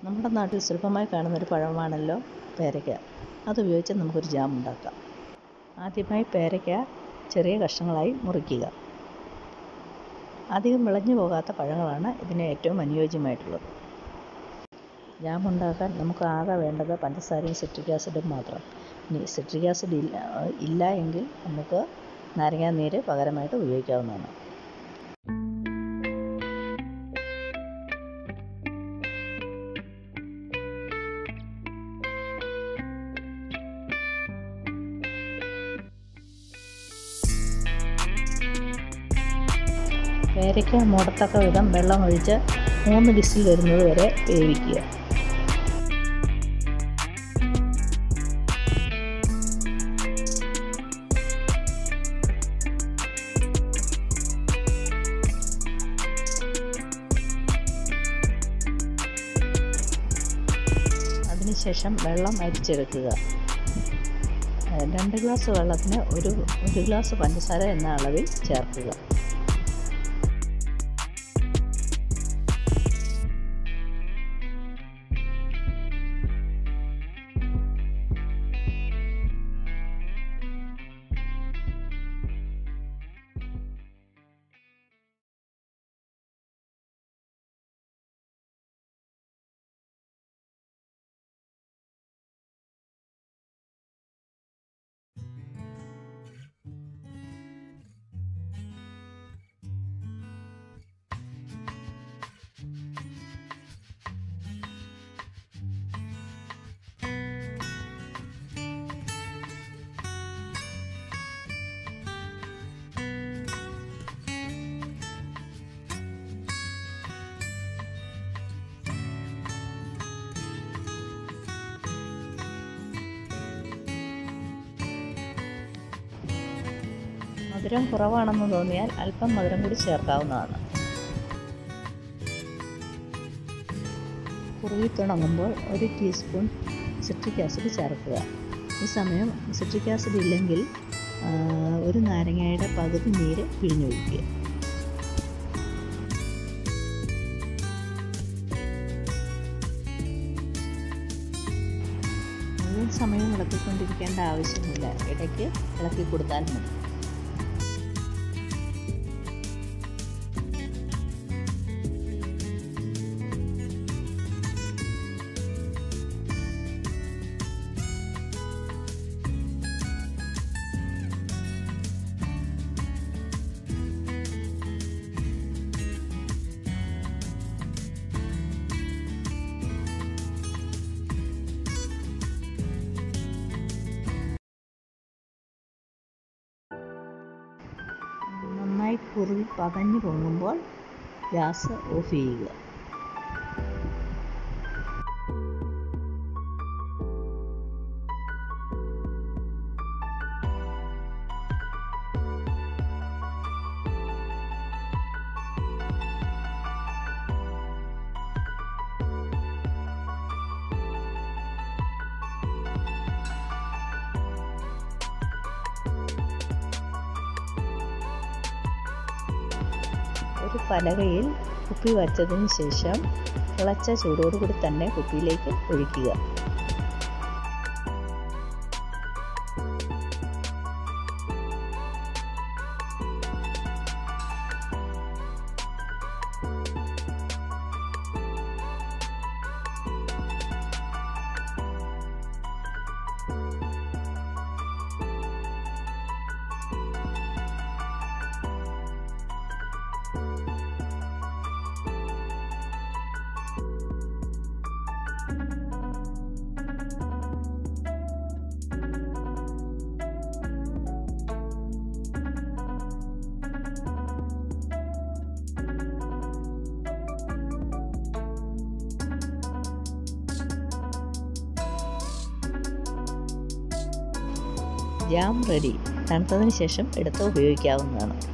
നമ്മുടെ നാട്ടിൽ സുലഭമായി കാണുന്നൊരു പഴമാണല്ലോ പേരയ്ക്ക അതുപയോഗിച്ച് നമുക്കൊരു ജാം ഉണ്ടാക്കാം ആദ്യമായി പേരയ്ക്ക ചെറിയ കഷ്ണങ്ങളായി മുറിക്കുക അധികം വിളഞ്ഞു പോകാത്ത പഴങ്ങളാണ് ഇതിന് ഏറ്റവും അനുയോജ്യമായിട്ടുള്ളത് ജാം ഉണ്ടാക്കാൻ നമുക്ക് ആകെ വേണ്ടത് പഞ്ചസാരയും സിട്രിക് ആസിഡും മാത്രം ഇനി സിട്രിക് ആസിഡ് ഇല്ല ഇല്ല എങ്കിൽ നമുക്ക് നാരങ്ങാനീര് പകരമായിട്ട് ഉപയോഗിക്കാവുന്നതാണ് പേരയ്ക്ക മൂടത്തക്ക വിധം വെള്ളം ഒഴിച്ച് മൂന്ന് വിസിൽ വരുന്നത് വരെ വേവിക്കുക അതിനുശേഷം വെള്ളം അരിച്ചെടുക്കുക രണ്ട് ഗ്ലാസ് വെള്ളത്തിന് ഒരു ഒരു ഗ്ലാസ് പഞ്ചസാര എന്ന അളവിൽ ചേർക്കുക മധുരം കുറവാണെന്ന് തോന്നിയാൽ അല്പം മധുരം കൂടി ചേർക്കാവുന്നതാണ് കുറുകി തുടങ്ങുമ്പോൾ ഒരു ടീസ്പൂൺ സിട്രിക് ആസിഡ് ചേർക്കുക ഈ സമയം സിട്രിക് ആസിഡ് ഇല്ലെങ്കിൽ ഒരു നാരങ്ങയുടെ പകുതി നീര് പിഴിഞ്ഞൊഴിക്കുക മുഴുവൻ സമയം ഇളക്കിക്കൊണ്ടിരിക്കേണ്ട ആവശ്യമില്ല ഇടയ്ക്ക് ഇളക്കി കൊടുത്താൽ മതി നന്നായി കുറുകി പതഞ്ഞു പൊങ്ങുമ്പോൾ ഗ്യാസ് ഓഫ് ചെയ്യുക ഒരു പലകയിൽ കുപ്പി വച്ചതിന് ശേഷം തിളച്ച ചൂടോടുകൂടി തന്നെ കുപ്പിയിലേക്ക് ഒഴിക്കുക ജാം റെഡി തണുത്തതിന് ശേഷം എടുത്ത് ഉപയോഗിക്കാവുന്നതാണ്